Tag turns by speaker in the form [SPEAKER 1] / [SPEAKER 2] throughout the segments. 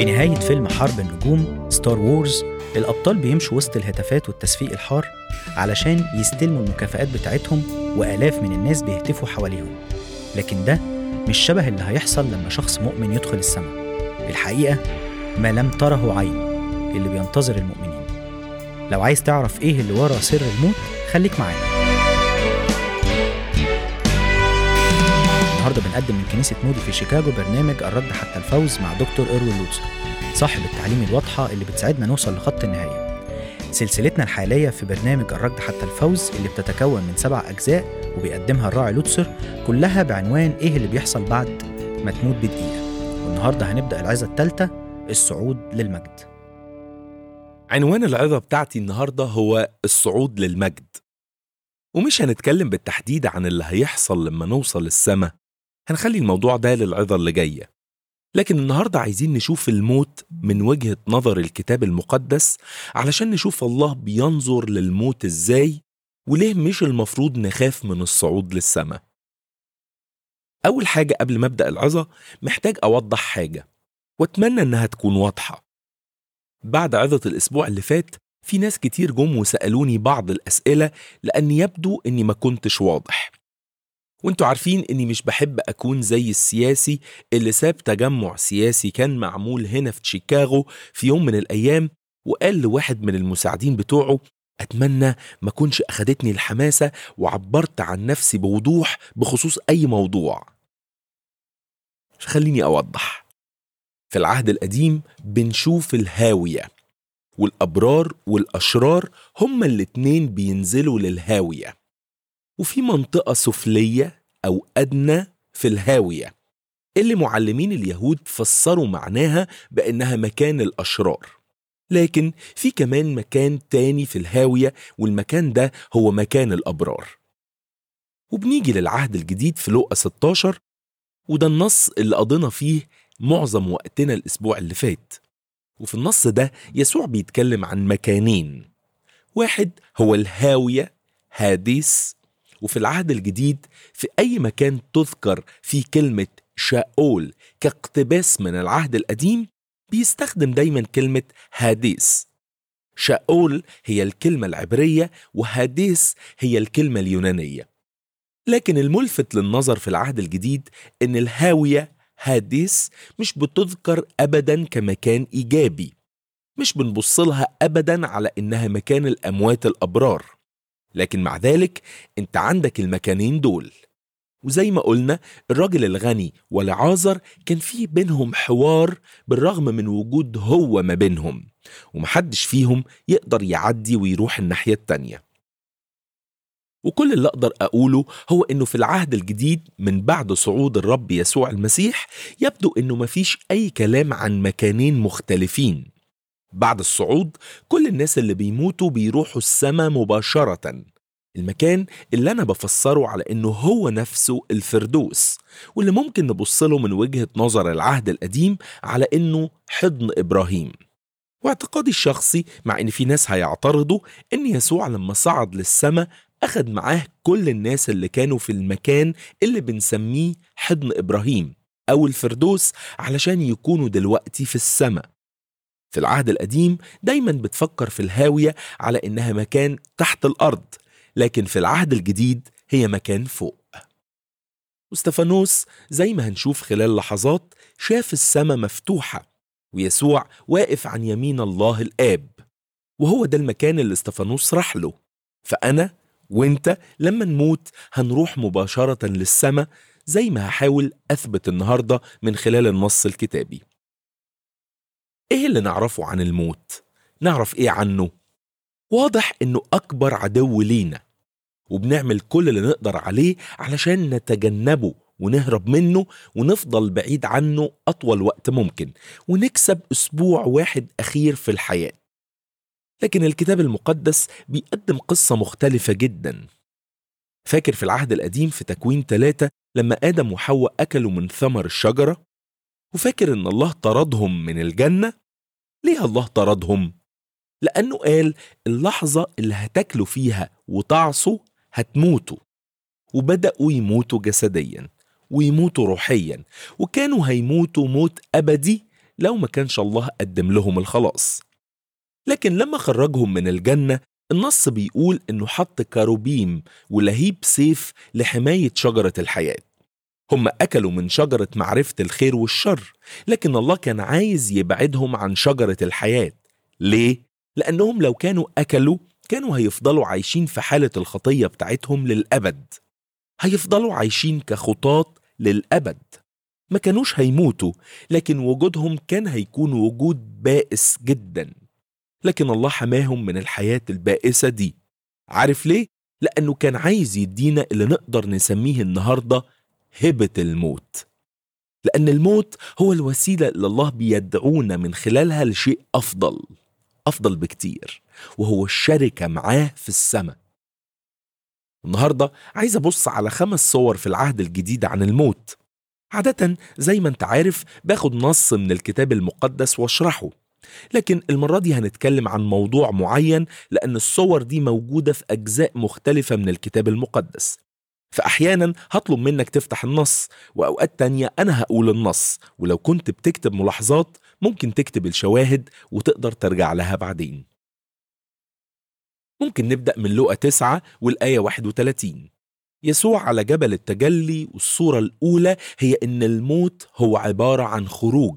[SPEAKER 1] في نهاية فيلم حرب النجوم ستار وورز الأبطال بيمشوا وسط الهتافات والتصفيق الحار علشان يستلموا المكافآت بتاعتهم وآلاف من الناس بيهتفوا حواليهم لكن ده مش شبه اللي هيحصل لما شخص مؤمن يدخل السماء الحقيقة ما لم تره عين اللي بينتظر المؤمنين لو عايز تعرف ايه اللي ورا سر الموت خليك معانا النهارده بنقدم من كنيسة مودي في شيكاغو برنامج الرد حتى الفوز مع دكتور إروين لوتسر صاحب التعليم الواضحة اللي بتساعدنا نوصل لخط النهاية سلسلتنا الحالية في برنامج الرد حتى الفوز اللي بتتكون من سبع أجزاء وبيقدمها الراعي لوتسر كلها بعنوان إيه اللي بيحصل بعد ما تموت بدقيقة والنهارده هنبدأ العظة الثالثة الصعود للمجد
[SPEAKER 2] عنوان العظة بتاعتي النهاردة هو الصعود للمجد ومش هنتكلم بالتحديد عن اللي هيحصل لما نوصل السماء هنخلي الموضوع ده للعظة اللي جاية لكن النهاردة عايزين نشوف الموت من وجهة نظر الكتاب المقدس علشان نشوف الله بينظر للموت ازاي وليه مش المفروض نخاف من الصعود للسماء أول حاجة قبل ما أبدأ العظة محتاج أوضح حاجة وأتمنى إنها تكون واضحة بعد عظة الأسبوع اللي فات في ناس كتير جم وسألوني بعض الأسئلة لأن يبدو إني ما كنتش واضح وانتوا عارفين إني مش بحب أكون زي السياسي اللي ساب تجمع سياسي كان معمول هنا في شيكاغو في يوم من الأيام وقال لواحد من المساعدين بتوعه أتمنى ما كنش أخدتني الحماسة وعبرت عن نفسي بوضوح بخصوص أي موضوع خليني أوضح في العهد القديم بنشوف الهاوية والأبرار والأشرار هما الاتنين بينزلوا للهاوية وفي منطقة سفلية أو أدنى في الهاوية اللي معلمين اليهود فسروا معناها بأنها مكان الأشرار لكن في كمان مكان تاني في الهاوية والمكان ده هو مكان الأبرار وبنيجي للعهد الجديد في لقا 16 وده النص اللي قضينا فيه معظم وقتنا الأسبوع اللي فات وفي النص ده يسوع بيتكلم عن مكانين واحد هو الهاوية هاديس وفي العهد الجديد في أي مكان تذكر فيه كلمة شاول كاقتباس من العهد القديم بيستخدم دايما كلمة هاديس شاول هي الكلمة العبرية وهاديس هي الكلمة اليونانية لكن الملفت للنظر في العهد الجديد إن الهاوية هاديس مش بتذكر أبدا كمكان إيجابي مش بنبص لها أبدا على إنها مكان الأموات الأبرار لكن مع ذلك أنت عندك المكانين دول وزي ما قلنا الراجل الغني والعازر كان في بينهم حوار بالرغم من وجود هو ما بينهم ومحدش فيهم يقدر يعدي ويروح الناحية التانية وكل اللي أقدر أقوله هو إنه في العهد الجديد من بعد صعود الرب يسوع المسيح يبدو إنه مفيش أي كلام عن مكانين مختلفين بعد الصعود كل الناس اللي بيموتوا بيروحوا السماء مباشرة المكان اللي أنا بفسره على إنه هو نفسه الفردوس واللي ممكن نبص له من وجهة نظر العهد القديم على إنه حضن إبراهيم واعتقادي الشخصي مع إن في ناس هيعترضوا إن يسوع لما صعد للسماء أخد معاه كل الناس اللي كانوا في المكان اللي بنسميه حضن إبراهيم أو الفردوس علشان يكونوا دلوقتي في السماء في العهد القديم دايما بتفكر في الهاوية على إنها مكان تحت الأرض لكن في العهد الجديد هي مكان فوق واستفانوس زي ما هنشوف خلال لحظات شاف السماء مفتوحة ويسوع واقف عن يمين الله الآب وهو ده المكان اللي استفانوس راح له فأنا وانت لما نموت هنروح مباشرة للسماء زي ما هحاول أثبت النهاردة من خلال النص الكتابي ايه اللي نعرفه عن الموت؟ نعرف ايه عنه؟ واضح انه اكبر عدو لينا وبنعمل كل اللي نقدر عليه علشان نتجنبه ونهرب منه ونفضل بعيد عنه اطول وقت ممكن ونكسب اسبوع واحد اخير في الحياه لكن الكتاب المقدس بيقدم قصه مختلفه جدا فاكر في العهد القديم في تكوين ثلاثة لما آدم وحواء أكلوا من ثمر الشجرة وفاكر إن الله طردهم من الجنة ليه الله طردهم؟ لأنه قال اللحظة اللي هتاكلوا فيها وتعصوا هتموتوا وبدأوا يموتوا جسديا ويموتوا روحيا وكانوا هيموتوا موت أبدي لو ما كانش الله قدم لهم الخلاص لكن لما خرجهم من الجنة النص بيقول إنه حط كاروبيم ولهيب سيف لحماية شجرة الحياة هم أكلوا من شجرة معرفة الخير والشر لكن الله كان عايز يبعدهم عن شجرة الحياة ليه؟ لأنهم لو كانوا أكلوا كانوا هيفضلوا عايشين في حالة الخطية بتاعتهم للأبد هيفضلوا عايشين كخطاة للأبد ما كانوش هيموتوا لكن وجودهم كان هيكون وجود بائس جدا لكن الله حماهم من الحياة البائسة دي عارف ليه؟ لأنه كان عايز يدينا اللي نقدر نسميه النهاردة هبة الموت لأن الموت هو الوسيلة اللي الله بيدعونا من خلالها لشيء أفضل أفضل بكتير وهو الشركة معاه في السماء النهاردة عايز أبص على خمس صور في العهد الجديد عن الموت عادة زي ما انت عارف باخد نص من الكتاب المقدس واشرحه لكن المرة دي هنتكلم عن موضوع معين لأن الصور دي موجودة في أجزاء مختلفة من الكتاب المقدس فأحيانا هطلب منك تفتح النص وأوقات تانية أنا هقول النص ولو كنت بتكتب ملاحظات ممكن تكتب الشواهد وتقدر ترجع لها بعدين ممكن نبدأ من لقى 9 والآية 31 يسوع على جبل التجلي والصورة الأولى هي إن الموت هو عبارة عن خروج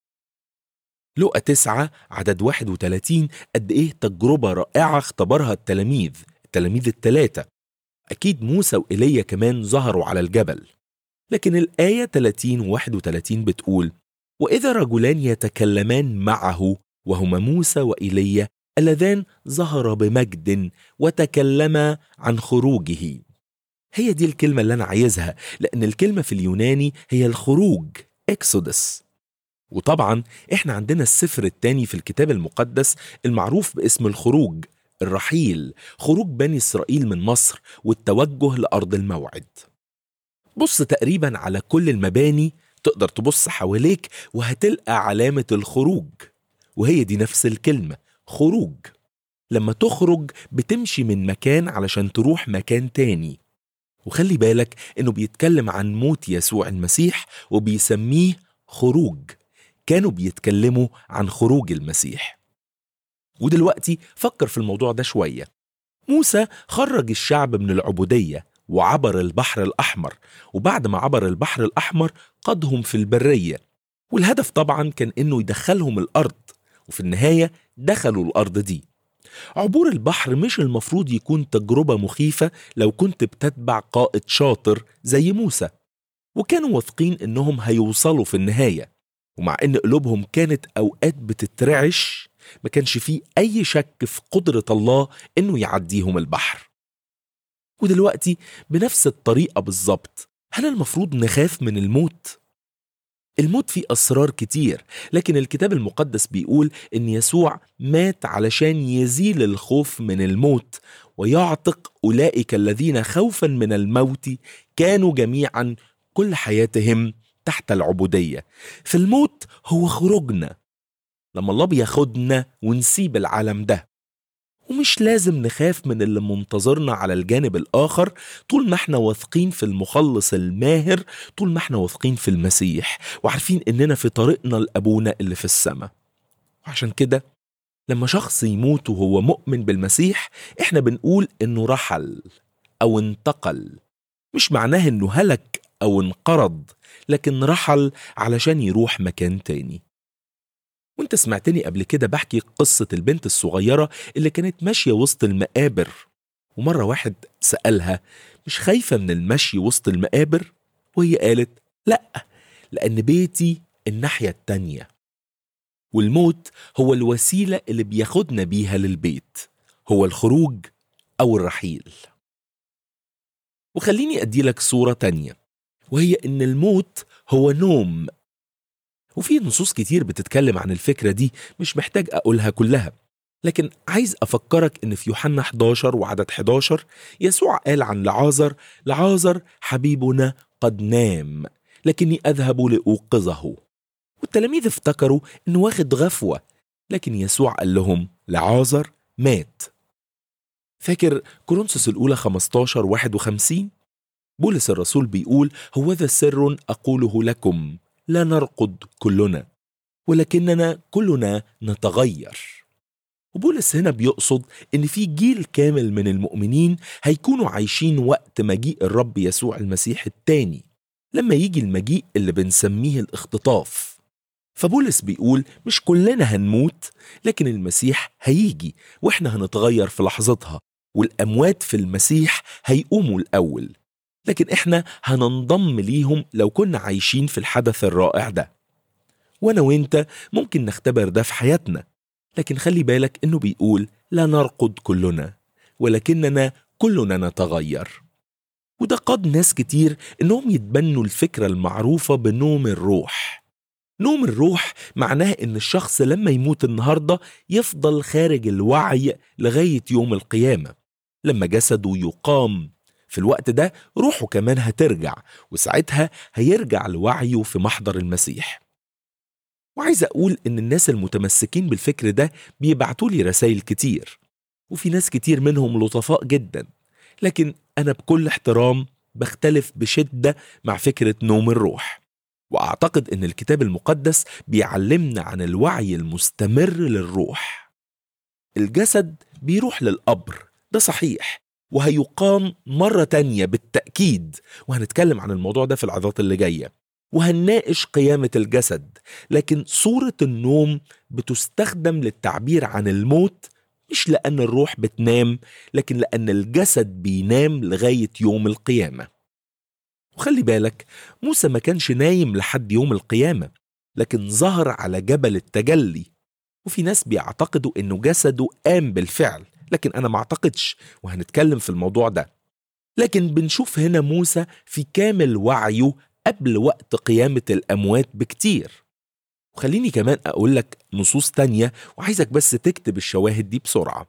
[SPEAKER 2] لقى 9 عدد 31 قد إيه تجربة رائعة اختبرها التلاميذ التلاميذ الثلاثة أكيد موسى وإيليا كمان ظهروا على الجبل لكن الآية 30 و 31 بتقول وإذا رجلان يتكلمان معه وهما موسى وإيليا اللذان ظهر بمجد وتكلما عن خروجه هي دي الكلمة اللي أنا عايزها لأن الكلمة في اليوناني هي الخروج إكسودس وطبعا إحنا عندنا السفر الثاني في الكتاب المقدس المعروف باسم الخروج الرحيل خروج بني إسرائيل من مصر والتوجه لأرض الموعد بص تقريبا على كل المباني تقدر تبص حواليك وهتلقى علامة الخروج وهي دي نفس الكلمة خروج لما تخرج بتمشي من مكان علشان تروح مكان تاني وخلي بالك انه بيتكلم عن موت يسوع المسيح وبيسميه خروج كانوا بيتكلموا عن خروج المسيح ودلوقتي فكر في الموضوع ده شوية موسى خرج الشعب من العبودية وعبر البحر الأحمر وبعد ما عبر البحر الأحمر قادهم في البرية والهدف طبعا كان إنه يدخلهم الأرض وفي النهاية دخلوا الأرض دي عبور البحر مش المفروض يكون تجربة مخيفة لو كنت بتتبع قائد شاطر زي موسى وكانوا واثقين إنهم هيوصلوا في النهاية ومع إن قلوبهم كانت أوقات بتترعش ما كانش فيه أي شك في قدرة الله إنه يعديهم البحر ودلوقتي بنفس الطريقة بالظبط هل المفروض نخاف من الموت؟ الموت فيه أسرار كتير لكن الكتاب المقدس بيقول إن يسوع مات علشان يزيل الخوف من الموت ويعتق أولئك الذين خوفا من الموت كانوا جميعا كل حياتهم تحت العبودية فالموت هو خروجنا لما الله بياخدنا ونسيب العالم ده ومش لازم نخاف من اللي منتظرنا على الجانب الآخر طول ما احنا واثقين في المخلص الماهر طول ما احنا واثقين في المسيح وعارفين اننا في طريقنا لأبونا اللي في السماء وعشان كده لما شخص يموت وهو مؤمن بالمسيح احنا بنقول انه رحل او انتقل مش معناه انه هلك او انقرض لكن رحل علشان يروح مكان تاني وانت سمعتني قبل كده بحكي قصة البنت الصغيرة اللي كانت ماشية وسط المقابر ومرة واحد سألها مش خايفة من المشي وسط المقابر وهي قالت لأ لأن بيتي الناحية التانية والموت هو الوسيلة اللي بياخدنا بيها للبيت هو الخروج أو الرحيل وخليني أدي لك صورة تانية وهي إن الموت هو نوم وفي نصوص كتير بتتكلم عن الفكرة دي مش محتاج أقولها كلها لكن عايز أفكرك إن في يوحنا 11 وعدد 11 يسوع قال عن لعازر لعازر حبيبنا قد نام لكني أذهب لأوقظه والتلاميذ افتكروا إنه واخد غفوة لكن يسوع قال لهم لعازر مات فاكر كورنثوس الأولى 15 51 بولس الرسول بيقول هو ذا سر أقوله لكم لا نرقد كلنا ولكننا كلنا نتغير وبولس هنا بيقصد ان في جيل كامل من المؤمنين هيكونوا عايشين وقت مجيء الرب يسوع المسيح التاني لما يجي المجيء اللي بنسميه الاختطاف فبولس بيقول مش كلنا هنموت لكن المسيح هيجي واحنا هنتغير في لحظتها والاموات في المسيح هيقوموا الاول لكن احنا هننضم ليهم لو كنا عايشين في الحدث الرائع ده وانا وانت ممكن نختبر ده في حياتنا لكن خلي بالك انه بيقول لا نرقد كلنا ولكننا كلنا نتغير وده قاد ناس كتير انهم يتبنوا الفكره المعروفه بنوم الروح نوم الروح معناه ان الشخص لما يموت النهارده يفضل خارج الوعي لغايه يوم القيامه لما جسده يقام في الوقت ده روحه كمان هترجع وساعتها هيرجع لوعيه في محضر المسيح وعايز أقول إن الناس المتمسكين بالفكر ده بيبعتوا لي رسائل كتير وفي ناس كتير منهم لطفاء جدا لكن أنا بكل احترام بختلف بشدة مع فكرة نوم الروح وأعتقد إن الكتاب المقدس بيعلمنا عن الوعي المستمر للروح الجسد بيروح للقبر ده صحيح وهيقام مرة تانية بالتأكيد وهنتكلم عن الموضوع ده في العظات اللي جاية وهنناقش قيامة الجسد لكن صورة النوم بتستخدم للتعبير عن الموت مش لأن الروح بتنام لكن لأن الجسد بينام لغاية يوم القيامة وخلي بالك موسى ما كانش نايم لحد يوم القيامة لكن ظهر على جبل التجلي وفي ناس بيعتقدوا انه جسده قام بالفعل لكن انا ما اعتقدش وهنتكلم في الموضوع ده لكن بنشوف هنا موسى في كامل وعيه قبل وقت قيامة الأموات بكتير وخليني كمان أقول لك نصوص تانية وعايزك بس تكتب الشواهد دي بسرعة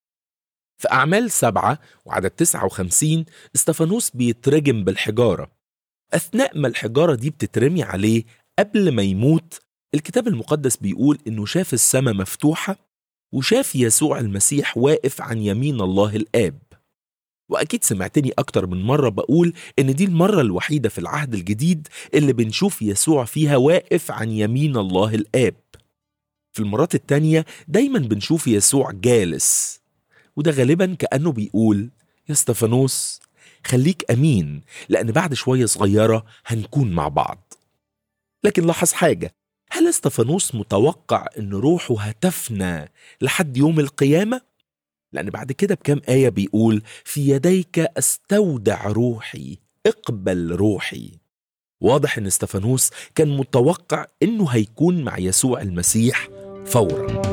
[SPEAKER 2] في أعمال سبعة وعدد 59 استفانوس بيترجم بالحجارة أثناء ما الحجارة دي بتترمي عليه قبل ما يموت الكتاب المقدس بيقول إنه شاف السماء مفتوحة وشاف يسوع المسيح واقف عن يمين الله الآب وأكيد سمعتني أكتر من مرة بقول إن دي المرة الوحيدة في العهد الجديد اللي بنشوف يسوع فيها واقف عن يمين الله الآب في المرات التانية دايما بنشوف يسوع جالس وده غالبا كأنه بيقول يا استفانوس خليك أمين لأن بعد شوية صغيرة هنكون مع بعض لكن لاحظ حاجة هل استفانوس متوقع أن روحه هتفنى لحد يوم القيامة؟ لأن بعد كده بكام آية بيقول في يديك أستودع روحي اقبل روحي واضح أن استفانوس كان متوقع أنه هيكون مع يسوع المسيح فورا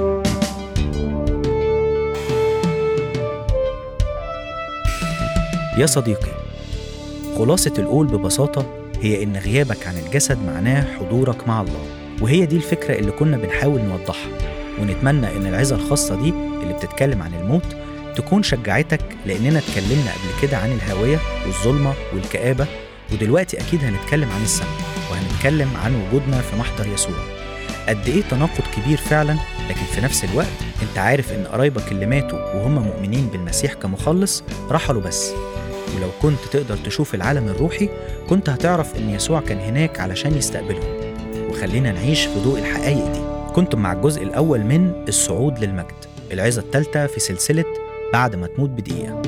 [SPEAKER 1] يا صديقي خلاصة القول ببساطة هي إن غيابك عن الجسد معناه حضورك مع الله وهي دي الفكرة اللي كنا بنحاول نوضحها ونتمنى إن العظة الخاصة دي اللي بتتكلم عن الموت تكون شجعتك لأننا اتكلمنا قبل كده عن الهاوية والظلمة والكآبة ودلوقتي أكيد هنتكلم عن السماء وهنتكلم عن وجودنا في محضر يسوع قد إيه تناقض كبير فعلا لكن في نفس الوقت أنت عارف إن قرايبك اللي ماتوا وهم مؤمنين بالمسيح كمخلص رحلوا بس ولو كنت تقدر تشوف العالم الروحي كنت هتعرف إن يسوع كان هناك علشان يستقبلهم وخلينا نعيش في ضوء الحقائق دي كنتم مع الجزء الأول من الصعود للمجد العظة الثالثة في سلسلة بعد ما تموت بدقيقة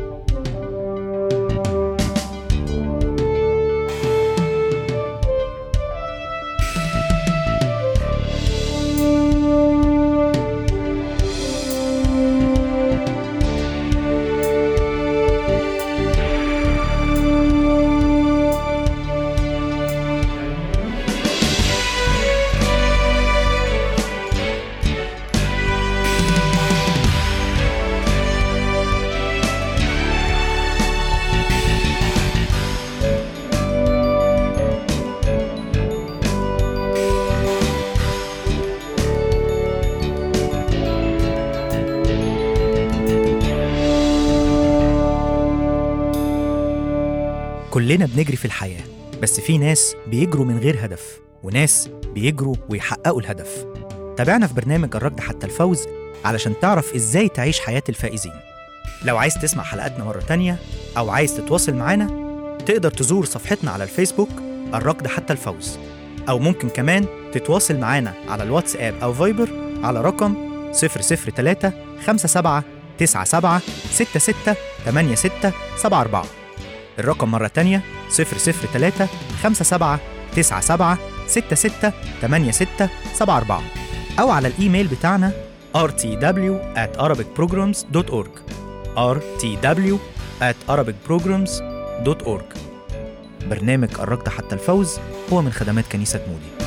[SPEAKER 1] كلنا بنجري في الحياة بس في ناس بيجروا من غير هدف وناس بيجروا ويحققوا الهدف تابعنا في برنامج الركض حتى الفوز علشان تعرف ازاي تعيش حياة الفائزين لو عايز تسمع حلقاتنا مرة تانية أو عايز تتواصل معانا تقدر تزور صفحتنا على الفيسبوك الركض حتى الفوز أو ممكن كمان تتواصل معانا على الواتساب أو فايبر على رقم 003 57 97 66 86 74 الرقم مرة تانية 003 57 97 66 86 74 أو على الإيميل بتاعنا rtw at arabicprograms.org rtw at arabicprograms.org برنامج قربت حتى الفوز هو من خدمات كنيسة مودي